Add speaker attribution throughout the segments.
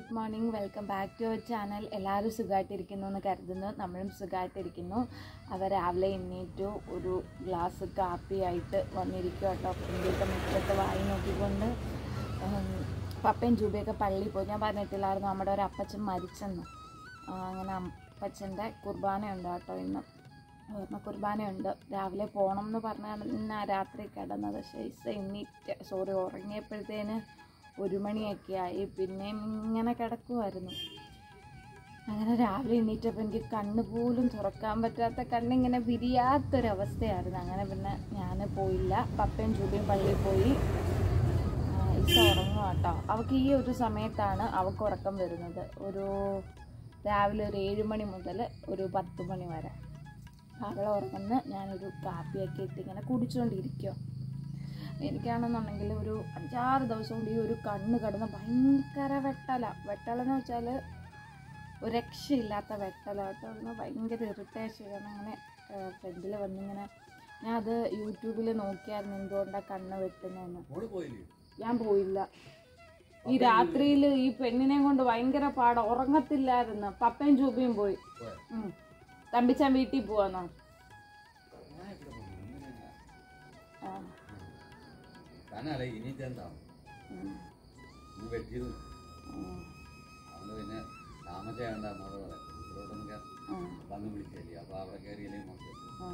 Speaker 1: Good morning welcome back to our channel എല്ലാവരും സുഖമായിട്ടിരിക്കുന്നു എന്ന് കരുതുന്നു നമ്മളും സുഖമായിട്ടിരിക്കുന്നു അവർ രാവിലെ എണ്ണീറ്റു ഒരു ഗ്ലാസ് കാപ്പിയായിട്ട് വന്നിരിക്കും കേട്ടോ ഇന്ത്യയൊക്കെ മുറ്റത്ത് വായി നോക്കിക്കൊണ്ട് ഉം, പപ്പയും ജൂബയൊക്കെ പള്ളിയിൽ പോയി ഞാൻ പറഞ്ഞിട്ടില്ലായിരുന്നു നമ്മുടെ ഒരു അപ്പച്ചൻ മരിച്ചെന്ന് ആ, അങ്ങനെ അപ്പച്ചൻ്റെ കുർബാനയുണ്ട് കേട്ടോ ഇന്ന് ഓർമ്മ കുർബാനയുണ്ട് രാവിലെ പോകണം എന്ന് പറഞ്ഞാണ് ഇന്ന് രാത്രി കിടന്നത് പക്ഷേ ഇസ എണ്ണീറ്റ് സോറി ഉറങ്ങിയപ്പോഴത്തേന് ഒരു മണിയൊക്കെ ആയി പിന്നെയും ഇങ്ങനെ കിടക്കുമായിരുന്നു അങ്ങനെ രാവിലെ എണീറ്റപ്പോൾ എനിക്ക് കണ്ണ് പോലും തുറക്കാൻ പറ്റാത്ത കണ്ണിങ്ങനെ വിരിയാത്തൊരവസ്ഥയായിരുന്നു അങ്ങനെ പിന്നെ ഞാൻ പോയില്ല പപ്പയും ചൂടിയും പള്ളിയിൽ പോയി ആ, ഇസ ഉറങ്ങുക കേട്ടോ അവൾക്ക് ഈ ഒരു സമയത്താണ് അവൾക്ക് ഉറക്കം വരുന്നത് ഒരു രാവിലെ ഒരു ഏഴ് മണി മുതൽ ഒരു പത്ത് മണി വരെ അവൾ ഉറങ്ങുന്ന ഞാനൊരു കാപ്പിയൊക്കെ ഇട്ട് ഇങ്ങനെ കുടിച്ചുകൊണ്ടിരിക്കുക എനിക്കാണെന്നുണ്ടെങ്കിൽ ഒരു അഞ്ചാറ് ദിവസം കൊണ്ട് ഈ ഒരു കണ്ണ് കിടന്ന് ഭയങ്കര വെട്ടല വെട്ടലെന്ന് വെച്ചാൽ ഒരു രക്ഷയില്ലാത്ത വെട്ടല കേട്ടോ ഒന്ന് ഭയങ്കര ഇറിറ്റേഷൻ അങ്ങനെ ഫ്രണ്ടിൽ വന്നിങ്ങനെ ഞാൻ അത് യൂട്യൂബിൽ നോക്കിയായിരുന്നു എന്തുകൊണ്ടാണ് കണ്ണ് വെട്ടുന്നതെന്ന്
Speaker 2: മോള് പോയില്ലേ
Speaker 1: ഞാൻ പോയില്ല ഈ രാത്രിയിൽ ഈ പെണ്ണിനെ കൊണ്ട് ഭയങ്കര പാട ഉറങ്ങത്തില്ലായിരുന്നു പപ്പയും ചൂപ്പയും പോയി
Speaker 2: പോയോ?
Speaker 1: ഉം. തമ്പിച്ചാൻ വീട്ടിൽ പോവാന്നോ
Speaker 2: ഞാൻ ഇവിടെ പോയി. ഇങ്ങനെ
Speaker 1: ആ.
Speaker 2: താനല്ലേ ഇനി എന്താ
Speaker 1: ഉം.
Speaker 2: ഇന്ന് വെട്ടിയത്
Speaker 1: ഉം.
Speaker 2: അവന് പിന്നെ താമസിയാണ്ട അങ്ങോട്ട് പറയാം ഇവിടോട്ടൊന്നും കയറി
Speaker 1: ഉം.
Speaker 2: വന്ന് വിളിച്ചല്ലേ അപ്പൊ അവിടെ കയറിയില്ലേ മോൾക്ക്
Speaker 1: ആ.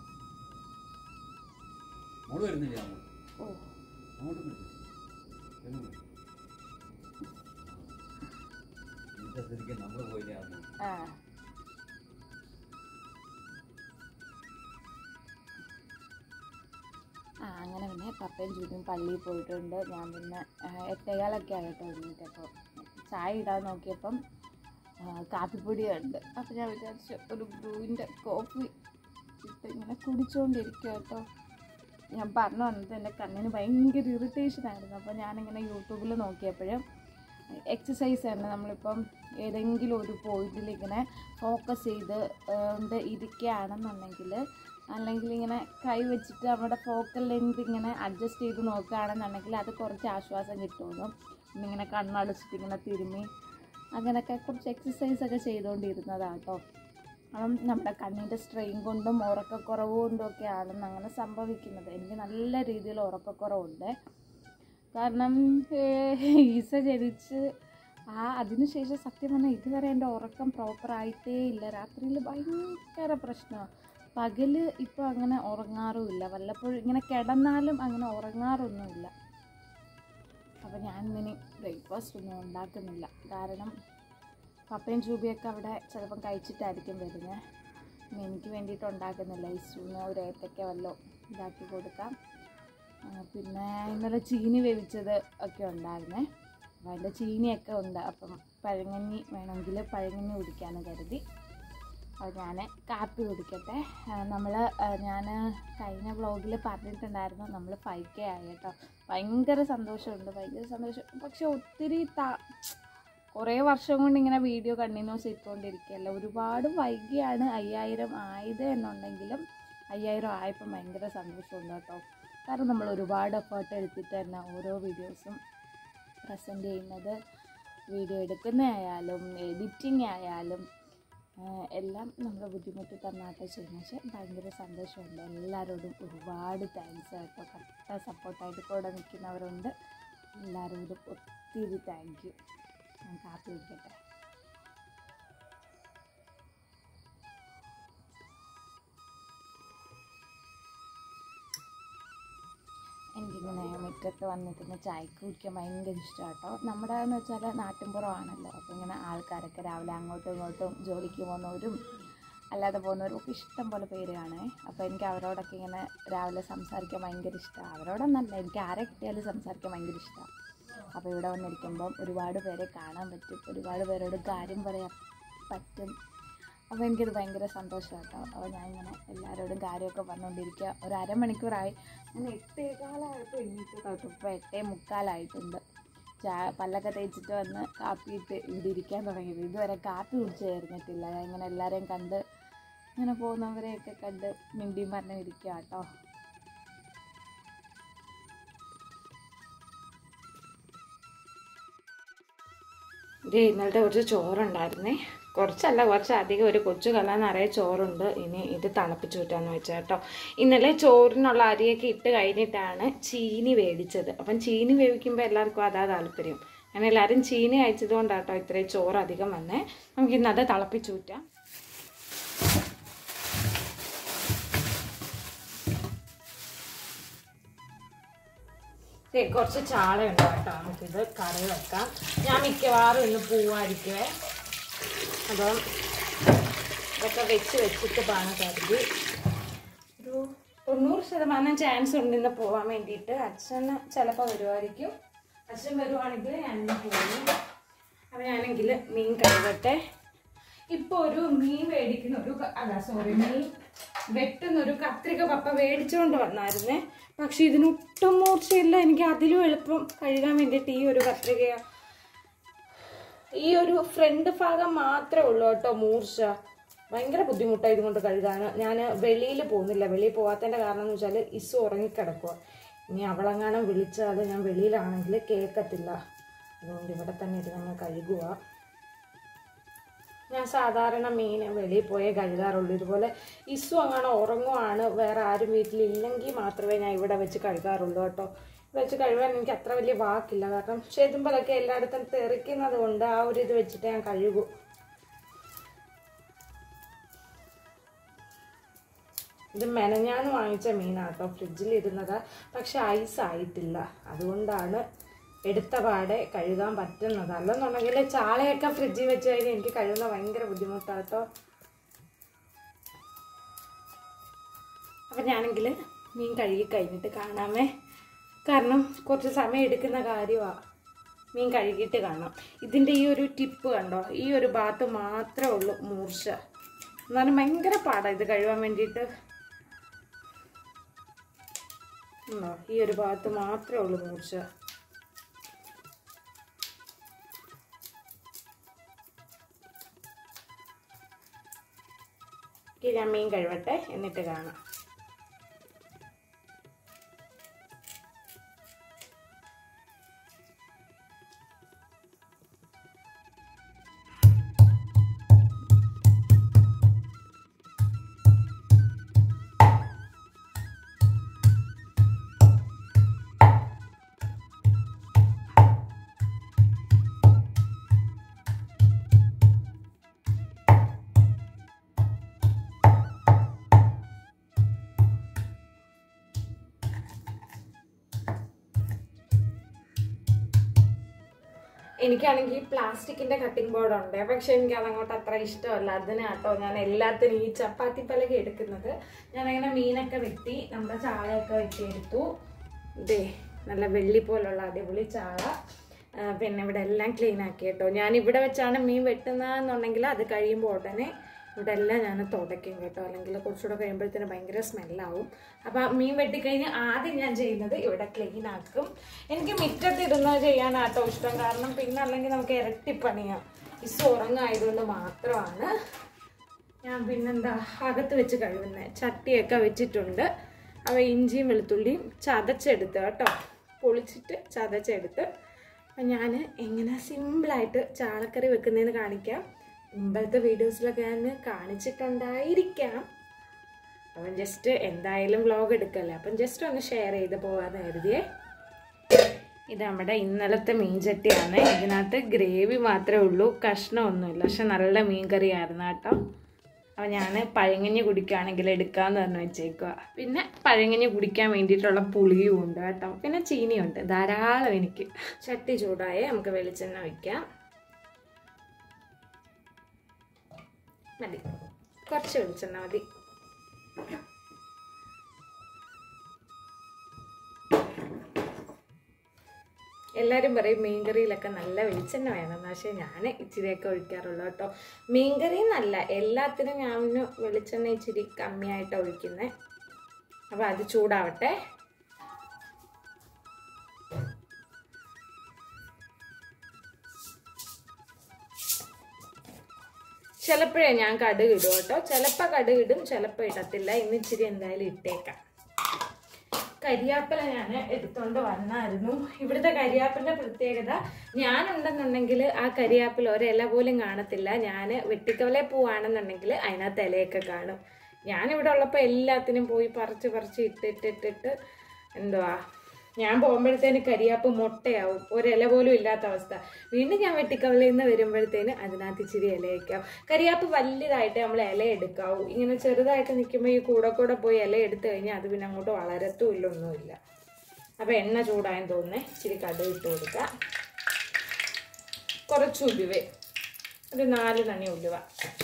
Speaker 2: മോള് വരുന്നില്ല അങ്ങോട്ട്
Speaker 1: ഓ
Speaker 2: അങ്ങോട്ട് വിളിച്ചു എന്ന് വിളിച്ചു ഇന്നത്തെ സ്ഥിതിക്ക് നമ്മള് പോയില്ലേ അന്ന്
Speaker 1: ആ ആ അങ്ങനെ പിന്നെ പപ്പയും ചൂടും പള്ളിയിൽ പോയിട്ടുണ്ട് ഞാൻ പിന്നെ ആ, എട്ടേകാലൊക്കെ ആയിട്ടോ എണീറ്റപ്പോൾ ചായ ഇടാൻ നോക്കിയപ്പം ആ, കാപ്പിപ്പൊടി ഉണ്ട് അപ്പം ഞാൻ വിചാരിച്ചു ഒരു ബ്രൂവിൻ്റെ കോഫി ഇട്ട് ഇങ്ങനെ കുടിച്ചുകൊണ്ടിരിക്കുക കേട്ടോ ഞാൻ പറഞ്ഞു വന്നത് എൻ്റെ കണ്ണിന് ഭയങ്കര ഇറിറ്റേഷൻ ആയിരുന്നു അപ്പോൾ ഞാനിങ്ങനെ യൂട്യൂബിൽ നോക്കിയപ്പോഴും എക്സസൈസ് തന്നെ നമ്മളിപ്പം ഏതെങ്കിലും ഒരു പോയിന്റിൽ ഇങ്ങനെ ഫോക്കസ് ചെയ്ത് കൊണ്ട് ഇരിക്കുകയാണെന്നുണ്ടെങ്കിൽ അല്ലെങ്കിൽ ഇങ്ങനെ കൈ വെച്ചിട്ട് നമ്മുടെ ഫോക്കൽ ലെങ്ത് ഇങ്ങനെ അഡ്ജസ്റ്റ് ചെയ്ത് നോക്കുകയാണെന്നുണ്ടെങ്കിൽ അത് കുറച്ച് ആശ്വാസം കിട്ടുമെന്നും പിന്നെ ഇങ്ങനെ കണ്ണടച്ചിട്ട് ഇങ്ങനെ തിരുമ്മി അങ്ങനെയൊക്കെ കുറച്ച് എക്സസൈസ് ഒക്കെ ചെയ്തുകൊണ്ടിരുന്നതാണ് കേട്ടോ അപ്പം നമ്മുടെ കണ്ണിൻ്റെ സ്ട്രെയിൻ കൊണ്ടും ഉറക്കക്കുറവ് കൊണ്ടും ഒക്കെയാണ് അങ്ങനെ സംഭവിക്കുന്നത് എനിക്ക് നല്ല രീതിയിൽ ഉറക്കക്കുറവുണ്ട് കാരണം ഏഹ്, ഈസ ജനിച്ച് ആ അതിനുശേഷം സത്യം പറഞ്ഞാൽ ഇതുവരെ എൻ്റെ ഉറക്കം പ്രോപ്പറായിട്ടേ ഇല്ല രാത്രിയിൽ ഭയങ്കര പ്രശ്നമാണ് പകല് ഇപ്പോൾ അങ്ങനെ ഉറങ്ങാറുമില്ല വല്ലപ്പോഴും ഇങ്ങനെ കിടന്നാലും അങ്ങനെ ഉറങ്ങാറൊന്നുമില്ല അപ്പോൾ ഞാൻ ഇനി ബ്രേക്ക്ഫാസ്റ്റ് ഒന്നും ഉണ്ടാക്കുന്നില്ല കാരണം പപ്പയും ചൂബിയൊക്കെ അവിടെ ചിലപ്പം കഴിച്ചിട്ടായിരിക്കും വരുന്നത് പിന്നെ എനിക്ക് വേണ്ടിയിട്ട് ഉണ്ടാക്കുന്നില്ല ഇസുവിന് ഒരു ഏത്തക്ക വല്ലതും ഇതാക്കി കൊടുക്കാം ആ, പിന്നെ ഇന്നലെ ചീനി വേവിച്ചത് ഒക്കെ ഉണ്ടായിരുന്നേ അപ്പം അതിൻ്റെ ചീനിയൊക്കെ ഉണ്ട് അപ്പം പഴങ്ങഞ്ഞി വേണമെങ്കിൽ പഴങ്ങഞ്ഞി കുടിക്കാമെന്ന് കരുതി അപ്പോൾ ഞാൻ കാപ്പി കുടിക്കട്ടെ നമ്മൾ ഞാൻ കഴിഞ്ഞ വ്ളോഗിൽ പറഞ്ഞിട്ടുണ്ടായിരുന്നു നമ്മൾ ഫൈവ് കെ ആയി കേട്ടോ ഭയങ്കര സന്തോഷമുണ്ട് ഭയങ്കര സന്തോഷം പക്ഷെ ഒത്തിരി ത കുറേ വർഷം കൊണ്ട് ഇങ്ങനെ വീഡിയോ കണ്ടിന്യൂസ് ഇട്ടുകൊണ്ടിരിക്കുകയല്ല ഒരുപാട് വൈകിയാണ് അയ്യായിരം ആയത് എന്നുണ്ടെങ്കിലും അയ്യായിരം ആയപ്പോൾ ഭയങ്കര സന്തോഷമുണ്ട് കേട്ടോ കാരണം നമ്മൾ ഒരുപാട് എഫേർട്ട് എടുത്തിട്ട് തന്നെ ഓരോ വീഡിയോസും പ്രസൻറ്റ് ചെയ്യുന്നത് വീഡിയോ എടുക്കുന്നതായാലും എഡിറ്റിംഗ് ആയാലും ആഹ് എല്ലാം നമ്മൾ ബുദ്ധിമുട്ടി തന്നാട്ടോ ചെയ്യുന്നത് പക്ഷേ ഭയങ്കര സന്തോഷമുണ്ട് എല്ലാവരോടും ഒരുപാട് താങ്ക്സ് കേട്ടോ കട്ട സപ്പോർട്ടായിട്ട് കൂടെ നിൽക്കുന്നവരുണ്ട് എല്ലാവരോടും ഒത്തിരി താങ്ക് യു ഞാൻ കാപ്പി കുടിക്കട്ടെ എനിക്കിങ്ങനെ മുറ്റത്ത് വന്നിരുന്ന് ചായക്ക് കുടിക്കാൻ ഭയങ്കര ഇഷ്ടമാണ് കേട്ടോ നമ്മുടെ എന്ന് വെച്ചാൽ നാട്ടിൻപുറമാണല്ലോ അപ്പോൾ ഇങ്ങനെ ആൾക്കാരൊക്കെ രാവിലെ അങ്ങോട്ടും ഇങ്ങോട്ടും ജോലിക്ക് പോകുന്നവരും അല്ലാതെ പോകുന്നവരും ഒക്കെ ഇഷ്ടം പോലെ പേര് കാണേ അപ്പോൾ എനിക്ക് അവരോടൊക്കെ ഇങ്ങനെ രാവിലെ സംസാരിക്കാൻ ഭയങ്കര ഇഷ്ടമാണ് അവരോടൊന്നല്ല എനിക്ക് ആരെ കിട്ടിയാലും സംസാരിക്കാൻ ഭയങ്കര ഇഷ്ടമാണ് അപ്പോൾ ഇവിടെ വന്നിരിക്കുമ്പം ഒരുപാട് പേരെ കാണാൻ പറ്റും ഒരുപാട് പേരോട് കാര്യം പറയാൻ പറ്റും അപ്പോൾ എനിക്കത് ഭയങ്കര സന്തോഷമാണ് കേട്ടോ അപ്പോൾ ഞാൻ ഇങ്ങനെ എല്ലാവരോടും കാര്യമൊക്കെ പറഞ്ഞുകൊണ്ടിരിക്കുക ഒരു അരമണിക്കൂറായി ഞാൻ എട്ടേകാലായപ്പോൾ എണീറ്റ് കേട്ടോ ഇപ്പോൾ എട്ടേ മുക്കാലായിട്ടുണ്ട് ചാ പല്ലൊക്കെ തേച്ചിട്ട് വന്ന് കാപ്പിയിട്ട് ഇവിടെ ഇരിക്കാൻ തുടങ്ങിയത് ഇതുവരെ കാപ്പി കുടിച്ച് ചേർന്നിട്ടില്ല ഞാൻ ഇങ്ങനെ എല്ലാവരെയും കണ്ട് ഇങ്ങനെ പോകുന്നവരെയൊക്കെ കണ്ട് മിണ്ടിയും പറഞ്ഞ് ഇരിക്കുക കേട്ടോ ഇത് ഇന്നലത്തെ കുറച്ച് ചോറുണ്ടായിരുന്നേ കുറച്ചല്ല കുറച്ച് അധികം ഒരു കൊച്ചു കല നിറയെ ചോറുണ്ട് ഇനി ഇത് തിളപ്പിച്ച് വിട്ടാന്ന് വെച്ചാൽ കേട്ടോ ഇന്നലെ ചോറിനുള്ള അരിയൊക്കെ ഇട്ട് കഴിഞ്ഞിട്ടാണ് ചീനി വേവിച്ചത് അപ്പം ചീനി വേവിക്കുമ്പോൾ എല്ലാവർക്കും അതാ താല്പര്യം അങ്ങനെ എല്ലാവരും ചീനി കഴിച്ചത് കൊണ്ടാട്ടോ ഇത്രയും ചോറ് അധികം വന്നേ നമുക്ക് ഇന്നത് തിളപ്പിച്ച് വിറ്റാം ദേ, കുറച്ച് ചാളയുണ്ട് കേട്ടോ നമുക്കിത് കറി വെക്കാം ഞാൻ മിക്കവാറും ഇന്ന് പോവായിരിക്കുവേ അപ്പം ഇതൊക്കെ വെച്ച് വെച്ചിട്ട് പാണ് കരുതി ഒരു തൊണ്ണൂറ് ശതമാനം ചാൻസ് ഉണ്ട് ഇന്ന് പോകാൻ വേണ്ടിയിട്ട് അച്ഛന് ചിലപ്പോൾ വരുമായിരിക്കും അച്ഛൻ വരുവാണെങ്കിൽ ഞാൻ ഇന്ന് പോകും അപ്പം ഞാനെങ്കിൽ മീൻ കഴുകട്ടെ ഇപ്പോൾ ഒരു മീൻ മേടിക്കുന്ന ഒരു ക- അല്ല സോറി മീൻ വെട്ടുന്ന ഒരു കത്രിക പപ്പ മേടിച്ചുകൊണ്ട് വന്നായിരുന്നേ പക്ഷെ ഇതിനൊട്ടും മൂർച്ചയില്ല എനിക്ക് അതിലും എളുപ്പം കഴുകാൻ വേണ്ടിയിട്ട് ഈ ഒരു കത്രികയാ ഈ ഒരു ഫ്രണ്ട് ഭാഗം മാത്രമേ ഉള്ളൂ കേട്ടോ മൂർച്ച ഭയങ്കര ബുദ്ധിമുട്ടാണ് ഇതുകൊണ്ട് കഴുകാൻ ഞാൻ വെളിയിൽ പോകുന്നില്ല വെളിയിൽ പോകാത്തതിൻ്റെ കാരണം എന്ന് വെച്ചാൽ ഇസു ഉറങ്ങിക്കിടക്കുക ഇനി അവളെങ്ങാനും വിളിച്ചാൽ ഞാൻ വെളിയിലാണെങ്കിൽ കേൾക്കത്തില്ല അതുകൊണ്ട് ഇവിടെ തന്നെ ഇരുന്ന് കഴുകുക ഞാൻ സാധാരണ മീൻ വെളിയിൽ പോയേ കഴുകാറുള്ളൂ ഇതുപോലെ ഇസു അങ്ങനെ ഉറങ്ങുവാണ് വേറെ ആരും വീട്ടിലില്ലെങ്കിൽ മാത്രമേ ഞാൻ ഇവിടെ വെച്ച് കഴുകാറുള്ളൂ കേട്ടോ വെച്ച് കഴുകാൻ എനിക്ക് അത്ര വലിയ വാക്കില്ല കാരണം ചെതുമ്പലൊക്കെ എല്ലായിടത്തും തെറിക്കുന്നത് കൊണ്ട് ആ ഒരു ഇത് വെച്ചിട്ട് ഞാൻ കഴുകൂ ഇത് മെനഞ്ഞാന്ന് വാങ്ങിച്ച മീനാട്ടോ ഫ്രിഡ്ജിൽ ഇരുന്നത് പക്ഷെ ഐസ് ആയിട്ടില്ല അതുകൊണ്ടാണ് എടുത്ത പാടെ കഴുകാൻ പറ്റുന്നത് അല്ലെന്നുണ്ടെങ്കിൽ ചാളയൊക്കെ ഫ്രിഡ്ജിൽ വെച്ച് കഴിഞ്ഞാൽ എനിക്ക് കഴുകുന്ന ഭയങ്കര ബുദ്ധിമുട്ടാട്ടോ അപ്പം ഞാനെങ്കിൽ മീൻ കഴുകി കഴിഞ്ഞിട്ട് കാണാമേ കാരണം കുറച്ച് സമയം എടുക്കുന്ന കാര്യമാണ് മീൻ കഴുകിയിട്ട് കാണാം ഇതിൻ്റെ ഈ ഒരു ടിപ്പ് കണ്ടോ ഈ ഒരു ഭാഗത്ത് മാത്രമേ ഉള്ളൂ മൂർച്ച എന്നാലും ഭയങ്കര പാടാണ് ഇത് കഴുകാൻ വേണ്ടിയിട്ട് ഉണ്ടോ? ഈ ഒരു ഭാഗത്ത് മാത്രമേ ഉള്ളൂ മൂർച്ച ഇനി ഞാൻ മീൻ കഴുകട്ടെ എന്നിട്ട് കാണാം എനിക്കാണെങ്കിൽ പ്ലാസ്റ്റിക്കിന്റെ കട്ടിംഗ് ബോർഡ് ഉണ്ട് പക്ഷെ എനിക്ക് അതങ്ങോട്ട് അത്ര ഇഷ്ടമല്ല അതിനാട്ടോ ഞാൻ എല്ലാത്തിനും ഈ ചപ്പാത്തി പലക എടുക്കുന്നത് ഞാൻ അങ്ങനെ മീനൊക്കെ വെട്ടി നമ്മുടെ ചാളയൊക്കെ വെട്ടിയെടുത്തു ഇതേ നല്ല വെള്ളി പോലുള്ള അടിപൊളി ചാള ആ, പിന്നെ ഇവിടെ എല്ലാം ക്ലീൻ ആക്കി കേട്ടോ ഞാൻ ഇവിടെ വെച്ചാണ് മീൻ വെട്ടുന്നതെന്നുണ്ടെങ്കിൽ അത് കഴിയുമ്പോൾ ഉടനെ ഇവിടെ എല്ലാം ഞാൻ തുടയ്ക്കും കേട്ടോ അല്ലെങ്കിൽ കുറച്ചുകൂടെ കഴിയുമ്പോഴത്തേന് ഭയങ്കര സ്മെല്ലാവും അപ്പം ആ മീൻ വെട്ടിക്കഴിഞ്ഞ് ആദ്യം ഞാൻ ചെയ്യുന്നത് ഇവിടെ ക്ലീൻ ആക്കും എനിക്ക് മുറ്റത്തിരുന്ന് ചെയ്യാനാട്ടോ ഇഷ്ടം കാരണം പിന്നെ അല്ലെങ്കിൽ നമുക്ക് ഇരട്ടിപ്പണിയാം ഇസ് ഉറങ്ങായതുകൊണ്ട് മാത്രമാണ് ഞാൻ പിന്നെന്താ അകത്ത് വെച്ച് കഴുകുന്നത് ചട്ടിയൊക്കെ വെച്ചിട്ടുണ്ട് അവ ഇഞ്ചിയും വെളുത്തുള്ളിയും ചതച്ചെടുത്ത് കേട്ടോ പൊളിച്ചിട്ട് ചതച്ചെടുത്ത് അപ്പം ഞാൻ എങ്ങനെ സിമ്പിളായിട്ട് ചാളക്കറി വെക്കുന്നതെന്ന് കാണിക്കാം മുമ്പത്തെ വീഡിയോസിലൊക്കെ ഞാൻ കാണിച്ചിട്ടുണ്ടായിരിക്കാം അപ്പം ജസ്റ്റ് എന്തായാലും വ്ലോഗ് എടുക്കല്ലേ അപ്പം ജസ്റ്റ് ഒന്ന് ഷെയർ ചെയ്ത് പോകാമെന്ന് കരുതിയേ ഇത് നമ്മുടെ ഇന്നലത്തെ മീൻ ചട്ടിയാണ് ഇതിനകത്ത് ഗ്രേവി മാത്രമേ ഉള്ളൂ കഷ്ണമൊന്നുമില്ല പക്ഷെ നല്ല മീൻ കറിയായിരുന്നു കേട്ടോ അപ്പോൾ ഞാൻ പഴങ്ങഞ്ഞി കുടിക്കുകയാണെങ്കിൽ എടുക്കാമെന്ന് പറഞ്ഞു വെച്ചേക്കുക പിന്നെ പഴങ്ങഞ്ഞി കുടിക്കാൻ വേണ്ടിയിട്ടുള്ള പുളിയും ഉണ്ട് കേട്ടോ പിന്നെ ചീനിയുണ്ട് ധാരാളം എനിക്ക് ചട്ടി ചൂടായ നമുക്ക് വെളിച്ചെണ്ണ വയ്ക്കാം മതി കുറച്ച് വെളിച്ചെണ്ണ മതി എല്ലാവരും പറയും മീൻകറിയിലൊക്കെ നല്ല വെളിച്ചെണ്ണ വേണം പക്ഷേ ഞാൻ ഇച്ചിരിയൊക്കെ ഒഴിക്കാറുള്ളൂ കേട്ടോ മീൻകറി എന്നല്ല എല്ലാത്തിനും ഞാൻ വെളിച്ചെണ്ണ ഇച്ചിരി കമ്മിയായിട്ട് ഒഴിക്കുന്നത് അപ്പോൾ അത് ചൂടാവട്ടെ ചിലപ്പോഴേ ഞാൻ കടുക് ഇടും കേട്ടോ ചിലപ്പോൾ കടുക് ഇടും ചിലപ്പോൾ ഇടത്തില്ല ഇന്ന് ഇച്ചിരി എന്തായാലും ഇട്ടേക്കാം കരിയാപ്പില ഞാൻ എടുത്തോണ്ട് വന്നായിരുന്നു ഇവിടുത്തെ കരിയാപ്പിന്റെ പ്രത്യേകത ഞാനുണ്ടെന്നുണ്ടെങ്കിൽ ആ കരിയാപ്പിൽ ഒരില പോലും കാണത്തില്ല ഞാൻ വെട്ടിക്കവലെ പോവാണെന്നുണ്ടെങ്കിൽ അതിനകത്ത് ഇലയൊക്കെ കാണും ഞാനിവിടെ ഉള്ളപ്പോൾ എല്ലാത്തിനും പോയി പറിച്ച് പറിച്ച് ഇട്ടിട്ടിട്ടിട്ട് എന്തുവാ ഞാൻ പോകുമ്പോഴത്തേന് കരിയാപ്പ് മുട്ടയാവും ഒരില പോലും ഇല്ലാത്ത അവസ്ഥ വീണ്ടും ഞാൻ വെട്ടിക്കവലയിൽ നിന്ന് വരുമ്പോഴത്തേന് അതിനകത്ത് ഇച്ചിരി ഇലയൊക്കെയാവും കരിയാപ്പ് വലുതായിട്ട് നമ്മൾ ഇല എടുക്കാവൂ ഇങ്ങനെ ചെറുതായിട്ട് നിൽക്കുമ്പോൾ ഈ കൂടെ കൂടെ പോയി ഇല എടുത്തു കഴിഞ്ഞാൽ അത് പിന്നെ അങ്ങോട്ട് വളരത്തുമില്ല ഒന്നുമില്ല അപ്പോൾ എണ്ണ ചൂടായെന്ന് തോന്നുന്നേ ഇച്ചിരി കടുക് ഇട്ട് കൊടുക്കുക കുറച്ച് ഉലുവ ഒരു നാല് നണി ഉലുവ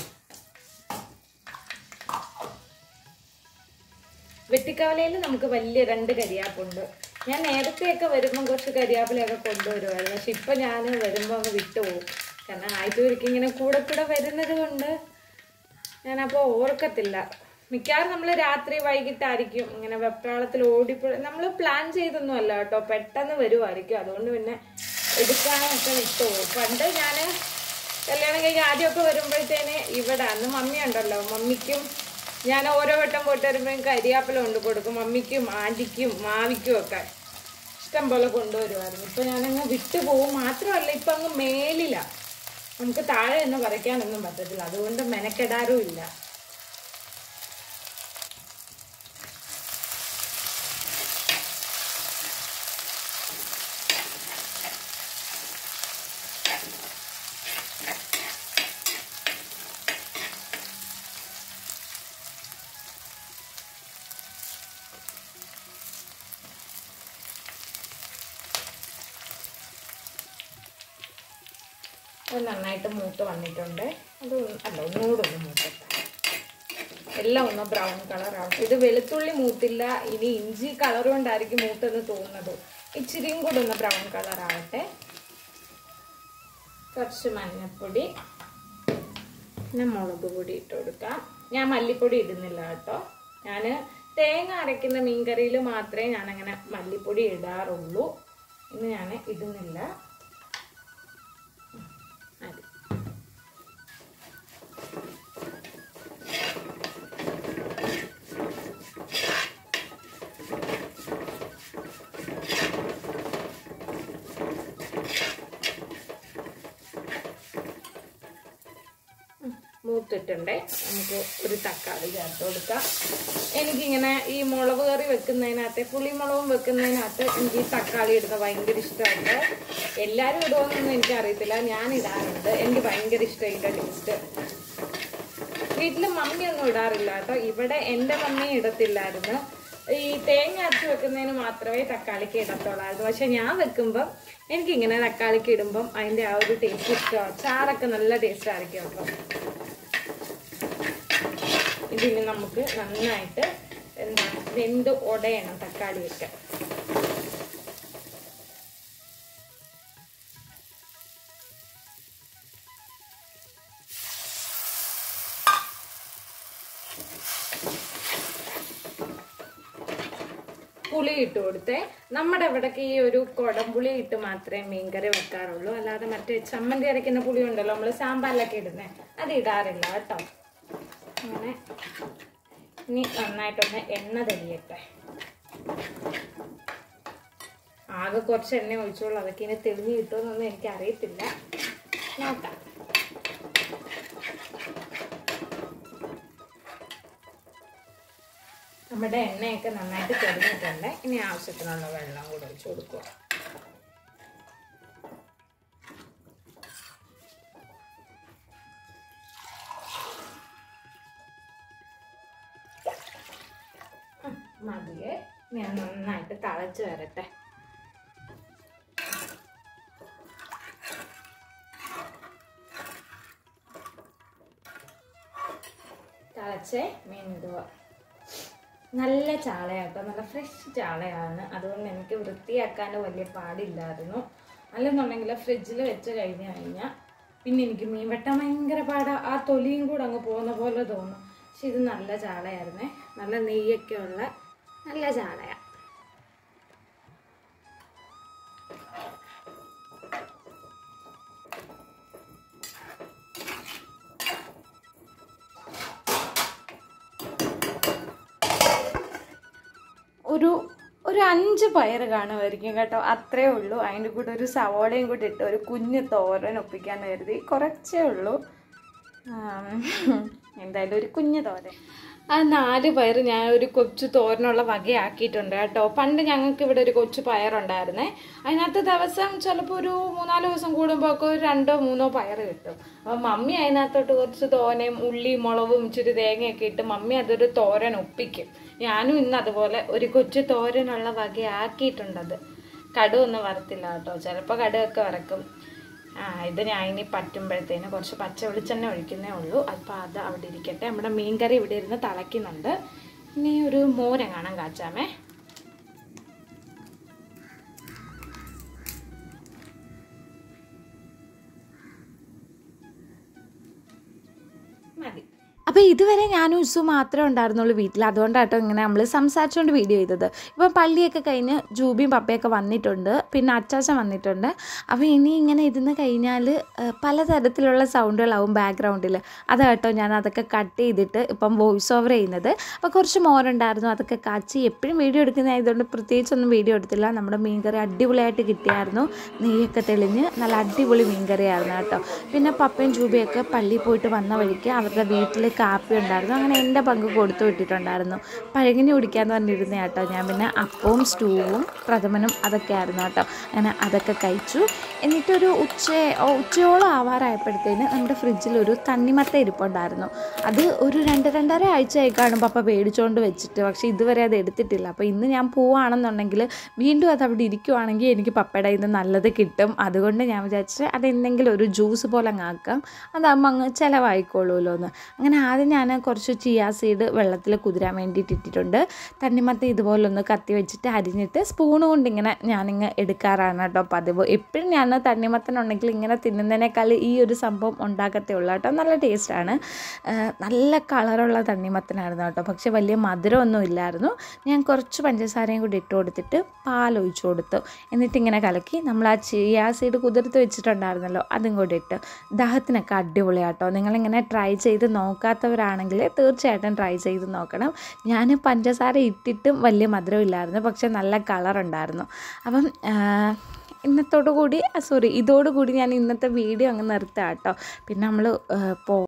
Speaker 1: വെട്ടിക്കവലയിൽ നമുക്ക് വലിയ രണ്ട് കരിയാപ്പുണ്ട് ഞാൻ നേരത്തെയൊക്കെ വരുമ്പം കുറച്ച് കരിയാപ്പിലൊക്കെ കൊണ്ടുവരുമായിരുന്നു പക്ഷെ ഇപ്പം ഞാൻ വരുമ്പോൾ അങ്ങ് വിട്ടുപോകും കാരണം ആയിട്ടൂർക്ക് ഇങ്ങനെ കൂടെ കൂടെ വരുന്നത് കൊണ്ട് ഞാനപ്പോൾ ഓർക്കത്തില്ല മിക്കവാറും നമ്മൾ രാത്രി വൈകിട്ടായിരിക്കും ഇങ്ങനെ വെപ്രാളത്തിൽ ഓടിപ്പോ നമ്മൾ പ്ലാൻ ചെയ്തൊന്നും അല്ല കേട്ടോ പെട്ടെന്ന് വരുമായിരിക്കും അതുകൊണ്ട് പിന്നെ എടുക്കാനൊക്കെ വിട്ടുപോകും പണ്ട് ഞാൻ കല്യാണം കഴിഞ്ഞ് ആദ്യമൊക്കെ വരുമ്പോഴത്തേന് ഇവിടെ അന്ന് മമ്മി ഉണ്ടല്ലോ മമ്മിക്കും ഞാൻ ഓരോ വട്ടം പോയിട്ട് വരുമ്പോഴും കരിയാപ്പില കൊണ്ട് കൊടുക്കും മമ്മിക്കും ആൻറ്റിക്കും മാവിക്കും ഒക്കെ ഇഷ്ടം പോലെ കൊണ്ടുവരുമായിരുന്നു ഇപ്പൊ ഞാനങ്ങ് വിട്ടുപോകും മാത്രമല്ല ഇപ്പൊ അങ്ങ് മേലില നമുക്ക് താഴെ നിന്ന് പറിക്കാനൊന്നും പറ്റത്തില്ല അതുകൊണ്ട് മെനക്കെടാറും ഇല്ല അത് നന്നായിട്ട് മൂത്ത് വന്നിട്ടുണ്ട് അത് ഒന്ന്- അല്ല ഒന്നുകൂടെ ഒന്ന് മൂക്കട്ടെ എല്ലാം ഒന്ന് ബ്രൗൺ കളറാവും ഇത് വെളുത്തുള്ളി മൂത്തില്ല ഇനി ഇഞ്ചി കളർ കൊണ്ടായിരിക്കും മൂത്തെന്ന് തോന്നുന്നത് ഇച്ചിരിയും കൂടെ ഒന്ന് ബ്രൗൺ കളറാവട്ടെ കുറച്ച് മഞ്ഞൾപ്പൊടി പിന്നെ മുളക് പൊടി ഇട്ട് കൊടുക്കാം ഞാൻ മല്ലിപ്പൊടി ഇടുന്നില്ല കേട്ടോ ഞാൻ തേങ്ങ അരയ്ക്കുന്ന മീൻകറിയിൽ മാത്രമേ ഞാൻ അങ്ങനെ മല്ലിപ്പൊടി ഇടാറുള്ളൂ ഇന്ന് ഞാൻ ഇടുന്നില്ല മതി മൂത്തിട്ടുണ്ടേ നമുക്ക് ഒരു തക്കാളി ചേർത്ത് കൊടുക്കാം എനിക്കിങ്ങനെ ഈ മുളക് കറി വെക്കുന്നതിനകത്ത് പുളിമുളകും വെക്കുന്നതിനകത്ത് എനിക്ക് ഈ തക്കാളി ഇടുന്നത് ഭയങ്കര ഇഷ്ടമാണ് എല്ലാവരും ഇടുമെന്നൊന്നും എനിക്കറിയത്തില്ല ഞാൻ ഇടാറുണ്ട് എനിക്ക് ഭയങ്കര ഇഷ്ടം ഇതിൻ്റെ ടേസ്റ്റ് വീട്ടിൽ മമ്മിയൊന്നും ഇടാറില്ല കേട്ടോ ഇവിടെ എൻ്റെ മമ്മി ഇടത്തില്ലായിരുന്നു ഈ തേങ്ങ അരച്ച് വെക്കുന്നതിന് മാത്രമേ തക്കാളിക്ക് ഇടത്തുള്ളായിരുന്നു പക്ഷെ ഞാൻ വെക്കുമ്പം എനിക്കിങ്ങനെ തക്കാളിക്ക് ഇടുമ്പം അതിൻ്റെ ആ ഒരു ടേസ്റ്റ് ഇഷ്ടമാണ് ചാറൊക്കെ നല്ല ടേസ്റ്റ് ആയിരിക്കും കേട്ടോ ഇതിന് നമുക്ക് നന്നായിട്ട് എന്താ വെന്ത് ഉടയണം തക്കാളിയൊക്കെ പുളി ഇട്ട് കൊടുത്തേ നമ്മുടെ ഇവിടേക്ക് ഈ ഒരു കുടംപുളി ഇട്ട് മാത്രമേ മീൻകറി വെക്കാറുള്ളൂ അല്ലാതെ മറ്റേ ചമ്മന്തി അരയ്ക്കുന്ന പുളി ഉണ്ടല്ലോ നമ്മൾ സാമ്പാറിലൊക്കെ ഇടുന്നേ അത് ഇടാറില്ല കേട്ടോ അങ്ങനെ ഇനി നന്നായിട്ടൊന്ന് എണ്ണ തെളിയട്ടെ ആകെ കുറച്ച് എണ്ണ ഒഴിച്ചോളൂ അതൊക്കെ ഇനി തെളിഞ്ഞ് കിട്ടുമെന്നൊന്നും എനിക്ക് അറിയത്തില്ല നോക്കാം നമ്മുടെ എണ്ണയൊക്കെ നന്നായിട്ട് തെളിഞ്ഞിട്ടുണ്ട് ഇനി ആവശ്യത്തിനുള്ള വെള്ളം കൂടെ ഒഴിച്ചു കൊടുക്കുക ഉം, മതിയെ ഞാൻ നന്നായിട്ട് തിളച്ച് വരട്ടെ തിളച്ചേ മീൻ ഇടുക നല്ല ചാളയാട്ടോ നല്ല ഫ്രഷ് ചാളയാണ് അതുകൊണ്ട് എനിക്ക് വൃത്തിയാക്കാൻ വലിയ പാടില്ലായിരുന്നു അല്ലെന്നുണ്ടെങ്കിൽ ഫ്രിഡ്ജിൽ വെച്ച് കഴിഞ്ഞ് കഴിഞ്ഞാൽ പിന്നെ എനിക്ക് മീൻ വെട്ടാൻ ഭയങ്കര പാടാ ആ തൊലിയും കൂടെ അങ്ങ് പോകുന്ന പോലെ തോന്നും പക്ഷെ ഇത് നല്ല ചാളയായിരുന്നേ നല്ല നെയ്യൊക്കെ ഉള്ള നല്ല ചാളയാ ഒരു ഒരു അഞ്ച് പയർ കാണുമായിരിക്കും കേട്ടോ അത്രേ ഉള്ളൂ അതിൻ്റെ കൂടെ ഒരു സവോളയും കൂടി ഇട്ട് ഒരു കുഞ്ഞ് തോരൻ ഒപ്പിക്കാൻ കരുതി കുറച്ചേ ഉള്ളൂ ആം, എന്തായാലും ഒരു കുഞ്ഞ് തോരൻ ആ നാല് പയർ ഞാൻ ഒരു കൊച്ചു തോരനുള്ള വകയാക്കിയിട്ടുണ്ട് കേട്ടോ പണ്ട് ഞങ്ങൾക്ക് ഇവിടെ ഒരു കൊച്ചു പയറുണ്ടായിരുന്നേ അതിനകത്ത് ദിവസം ചിലപ്പോൾ ഒരു മൂന്നാല് ദിവസം കൂടുമ്പോൾ ഒക്കെ ഒരു രണ്ടോ മൂന്നോ പയർ കിട്ടും അപ്പം മമ്മി അതിനകത്തോട്ട് കുറച്ച് തോനയും ഉള്ളി മുളകും ഇച്ചിരി തേങ്ങയൊക്കെ ഇട്ട് മമ്മി അതൊരു തോരൻ ഒപ്പിക്കും ഞാനും ഇന്ന് അതുപോലെ ഒരു കൊച്ചു തോരനുള്ള വകയാക്കിയിട്ടുണ്ടത് കടുവൊന്നും വരത്തില്ല കേട്ടോ ചിലപ്പോൾ കടുവൊക്കെ വറക്കും ആ ഇത് ഞാൻ ഇനി പറ്റുമ്പോഴത്തേന് കുറച്ച് പച്ച വെളിച്ചെണ്ണ ഒഴിക്കുന്നേ ഉള്ളൂ അപ്പോൾ അത് അവിടെ ഇരിക്കട്ടെ നമ്മുടെ മീൻകറി ഇവിടെ ഇരുന്ന് തിളയ്ക്കുന്നുണ്ട് ഇനി ഒരു മോര കാണാൻ കാച്ചാമേ മതി അപ്പോൾ ഇതുവരെ ഞാനും ഉസു മാത്രമേ ഉണ്ടായിരുന്നുള്ളൂ വീട്ടിൽ അതുകൊണ്ടാട്ടോ ഇങ്ങനെ നമ്മൾ സംസാരിച്ചുകൊണ്ട് വീഡിയോ ചെയ്തത് ഇപ്പം പള്ളിയൊക്കെ കഴിഞ്ഞ് ജൂബിയും പപ്പയൊക്കെ വന്നിട്ടുണ്ട് പിന്നെ അച്ചാച്ചൻ വന്നിട്ടുണ്ട് അപ്പോൾ ഇനി ഇങ്ങനെ ഇരുന്ന് കഴിഞ്ഞാൽ ഏഹ്, പലതരത്തിലുള്ള സൗണ്ടുകളാവും ബാക്ക്ഗ്രൗണ്ടിൽ അത് കേട്ടോ ഞാൻ അതൊക്കെ കട്ട് ചെയ്തിട്ട് ഇപ്പം വോയിസ് ഓവർ ചെയ്യുന്നത് അപ്പോൾ കുറച്ച് മോരുണ്ടായിരുന്നു അതൊക്കെ കാച്ചി എപ്പോഴും വീഡിയോ എടുക്കുന്നതായതുകൊണ്ട് പ്രത്യേകിച്ചൊന്നും വീഡിയോ എടുത്തില്ല നമ്മുടെ മീൻകറി അടിപൊളിയായിട്ട് കിട്ടിയായിരുന്നു നെയ്യൊക്കെ തെളിഞ്ഞ് നല്ല അടിപൊളി മീൻകറിയായിരുന്നു കേട്ടോ പിന്നെ പപ്പയും ജൂബിയൊക്കെ പള്ളിയിൽ പോയിട്ട് വന്ന വഴിക്ക് അവരുടെ വീട്ടിൽ കാപ്പി ഉണ്ടായിരുന്നു അങ്ങനെ എൻ്റെ പങ്ക് കൊടുത്തു വിട്ടിട്ടുണ്ടായിരുന്നു പഴകിനി കുടിക്കാന്ന് പറഞ്ഞിരുന്ന കേട്ടോ ഞാൻ പിന്നെ അപ്പവും സ്റ്റൂവും പ്രഥമനും അതൊക്കെ ആയിരുന്നു കേട്ടോ അങ്ങനെ അതൊക്കെ കഴിച്ചു എന്നിട്ടൊരു ഉച്ച ഓ, ഉച്ചയോളം ആവാറായപ്പോഴത്തേന് നമ്മുടെ ഫ്രിഡ്ജിൽ ഒരു തണ്ണിമത്ത ഇരിപ്പുണ്ടായിരുന്നു അത് ഒരു രണ്ട് രണ്ടര ആഴ്ചയായി കാണും പപ്പ പേടിച്ചുകൊണ്ട് വെച്ചിട്ട് പക്ഷേ ഇതുവരെ അത് എടുത്തിട്ടില്ല അപ്പോൾ ഇന്ന് ഞാൻ പോവുകയാണെന്നുണ്ടെങ്കിൽ വീണ്ടും അത് അവിടെ ഇരിക്കുവാണെങ്കിൽ എനിക്ക് പപ്പയുടെ ഇത് നല്ലത് കിട്ടും അതുകൊണ്ട് ഞാൻ വിചാരിച്ച് അതെന്തെങ്കിലും ഒരു ജ്യൂസ് പോലെ അങ്ങ് ആക്കാം അതാകുമ്പോൾ അങ്ങ് ചിലവായിക്കോളൂല്ലോ എന്ന് അങ്ങനെ ആദ്യം ഞാൻ കുറച്ച് ചിയാ സീഡ് വെള്ളത്തിൽ കുതിരാൻ വേണ്ടിയിട്ട് ഇട്ടിട്ടുണ്ട് തണ്ണിമത്ത ഇതുപോലെ ഒന്ന് കത്തി വെച്ചിട്ട് അരിഞ്ഞിട്ട് സ്പൂൺ കൊണ്ട് ഇങ്ങനെ ഞാനിങ്ങ് എടുക്കാറാണ് കേട്ടോ പതിവ് എപ്പോഴും ഞാൻ തണ്ണിമത്തനുണ്ടെങ്കിൽ ഇങ്ങനെ തിന്നുന്നതിനേക്കാൾ ഈ ഒരു സംഭവം ഉണ്ടാക്കത്തേ ഉള്ളൂ കേട്ടോ നല്ല ടേസ്റ്റാണ് നല്ല കളറുള്ള തണ്ണിമത്തനായിരുന്നു കേട്ടോ പക്ഷേ വലിയ മധുരമൊന്നും ഇല്ലായിരുന്നു ഞാൻ കുറച്ച് പഞ്ചസാരയും കൂടി ഇട്ട് കൊടുത്തിട്ട് പാൽ ഒഴിച്ചു കൊടുത്തു എന്നിട്ട് ഇങ്ങനെ കലക്കി നമ്മൾ ആ ചിയാ സീഡ് കുതിർത്ത് വെച്ചിട്ടുണ്ടായിരുന്നല്ലോ അതും കൂടി ഇട്ട് ദാഹത്തിനൊക്കെ അടിപൊളിയാട്ടോ നിങ്ങളിങ്ങനെ ട്രൈ ചെയ്ത് നോക്കാത്തവരാണെങ്കിൽ തീർച്ചയായിട്ടും ട്രൈ ചെയ്ത് നോക്കണം ഞാൻ പഞ്ചസാര ഇട്ടിട്ടും വലിയ മധുരം ഇല്ലായിരുന്നു പക്ഷെ നല്ല കളറുണ്ടായിരുന്നു അപ്പം ആ, ഇന്നത്തോടു കൂടി സോറി ഇതോടുകൂടി ഞാൻ ഇന്നത്തെ വീഡിയോ അങ്ങ് നിർത്താം കേട്ടോ പിന്നെ നമ്മൾ പോ